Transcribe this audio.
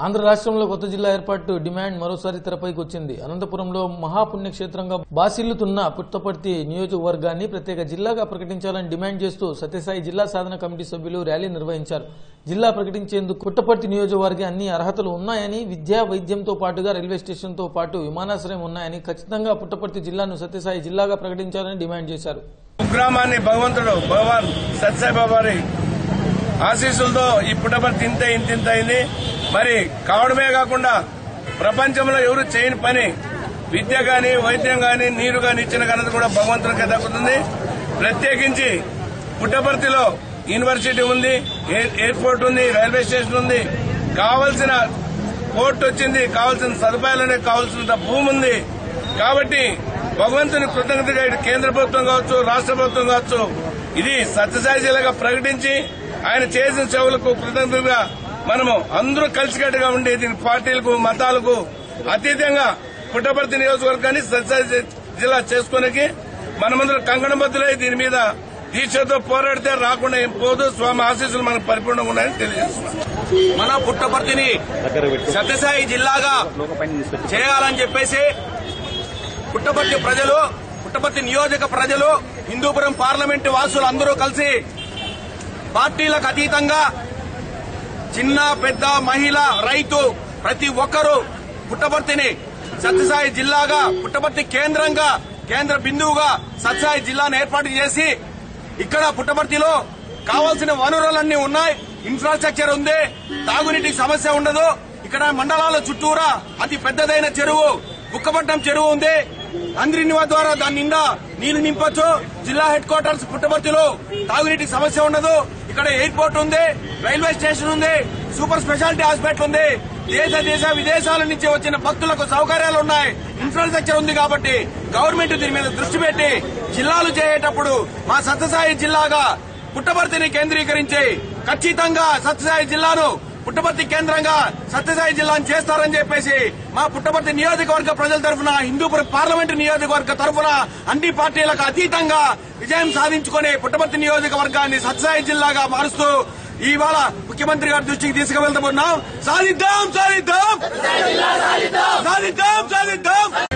ఆంధ్ర రాష్ట్రంలో కొత్త జిల్లా ఏర్పాటు డిమాండ్ మరోసారి తెరపైకి వచ్చింది అనంతపురంలో మహాపుణ్యక్షేత్రంగా బాసిల్లుతున్న పుట్టపర్తి నియోజకవర్గాన్ని ప్రత్యేక జిల్లాగా ప్రకటించాలని డిమాండ్ చేస్తూ సత్యసాయి జిల్లా సాధన కమిటీ సభ్యులు ర్యాలీ నిర్వహించారు జిల్లా ప్రకటించేందుకు పుట్టపర్తి నియోజకవర్గం అన్ని అర్హతలు ఉన్నాయని విద్యా వైద్యంతో పాటుగా రైల్వే స్టేషన్తో పాటు విమానాశ్రయం ఉన్నాయని ఖచ్చితంగా పుట్టపర్తి జిల్లాను సత్యసాయి జిల్లాగా ప్రకటించాలని డిమాండ్ చేశారు కుగ్రామాన్ని భగవంతుడు భగవాన్ సత్యసాయిబాబారి ఆశీస్సులతో ఈ పుట్టపర్తి ఇంత ఇంత ఇంత అయింది మరి కావడమే కాకుండా ప్రపంచంలో ఎవరు చేయని పని విద్య గాని వైద్యం గాని నీరు గాని ఇచ్చిన ఘనత కూడా భగవంతునికి దక్కుతుంది ప్రత్యేకించి పుట్టపర్తిలో యూనివర్సిటీ ఉంది ఎయిర్- ఎయిర్పోర్ట్ ఉంది రైల్వే స్టేషన్ ఉంది కావలసిన కోర్టు వచ్చింది కావాల్సిన సదుపాయాలనే కావాల్సినంత భూమి ఉంది కాబట్టి భగవంతుని కృతజ్ఞతగా ఇటు కేంద్ర ప్రభుత్వం కావచ్చు రాష్ట్ర ప్రభుత్వం కావచ్చు ఇది సత్యసాయి జిల్లాగా ప్రకటించి ఆయన చేసిన సేవలకు కృతజ్ఞతగా మనము అందరూ కలిసికట్టుగా ఉండి దీని పార్టీలకు మతాలకు అతీతంగా పుట్టపర్తి నియోజకవర్గాన్ని సత్యసాయి జి- జిల్లా చేసుకోనికి మనమందరం కంకణబద్దులై దీని మీద దీక్షతో పోరాడితే రాకుండా ఏం పోదు స్వామి ఆశీస్సులు మనకు పరిపూర్ణంగా ఉన్నాయని తెలియజేస్తున్నాం మన పుట్టపర్తిని సత్యసాయి జిల్లాగా చేయాలని చెప్పేసి పుట్టపర్తి ప్రజలు పుట్టపర్తి నియోజక ప్రజలు హిందూపురం పార్లమెంటు వాసులు అందరూ కలిసి పార్టీలకు అతీతంగా చిన్న పెద్ద మహిళ రైతు ప్రతి ఒక్కరూ పుట్టపర్తిని సత్యసాయి జిల్లాగా పుట్టపర్తి కేంద్రంగా కేంద్ర బిందువుగా సత్యసాయి జిల్లాను ఏర్పాటు చేసి ఇక్కడ పుట్టపర్తిలో కావాల్సిన వనరులన్నీ ఉన్నాయి ఇన్ఫ్రాస్ట్రక్చర్ ఉంది తాగునీటికి సమస్య ఉండదు ఇక్కడ మండలాల చుట్టూరా అతి పెద్దదైన చెరువు బుక్కపట్నం చెరువు ఉంది అంద్రినివా ద్వారా దాని నిండా నీళ్లు నింపొచ్చు జిల్లా హెడ్ క్వార్టర్స్ పుట్టపర్తిలో తాగునీటికి సమస్య ఉండదు ఇక్కడ ఎయిర్పోర్ట్ ఉంది రైల్వే స్టేషన్ ఉంది సూపర్ స్పెషాలిటీ హాస్పిటల్ ఉంది దేశ దేశ విదేశాల నుంచి వచ్చిన భక్తులకు సౌకర్యాలు ఉన్నాయి ఇన్ఫ్రాస్ట్రక్చర్ ఉంది కాబట్టి గవర్నమెంట్ దీని మీద దృష్టి పెట్టి జిల్లాలు చేయేటప్పుడు మా సత్యసాయి జిల్లాగా పుట్టపర్తిని కేంద్రీకరించి ఖచ్చితంగా సత్యసాయి జిల్లాను పుట్టపర్తి కేంద్రంగా సత్యసాయి జిల్లాను చేస్తారని చెప్పేసి మా పుట్టపర్తి నియోజకవర్గ ప్రజల తరఫున హిందూపురం పార్లమెంటు నియోజకవర్గ తరఫున అన్ని పార్టీలకు అతీతంగా విజయం సాధించుకుని పుట్టపర్తి నియోజకవర్గాన్ని సత్యసాయి జిల్లాగా మారుస్తూ ఇవాళ ముఖ్యమంత్రి గారి దృష్టికి తీసుకువెళ్తున్నాం సాధిద్దాం సాధిద్దాం సాధిద్దాం సాధిద్దాం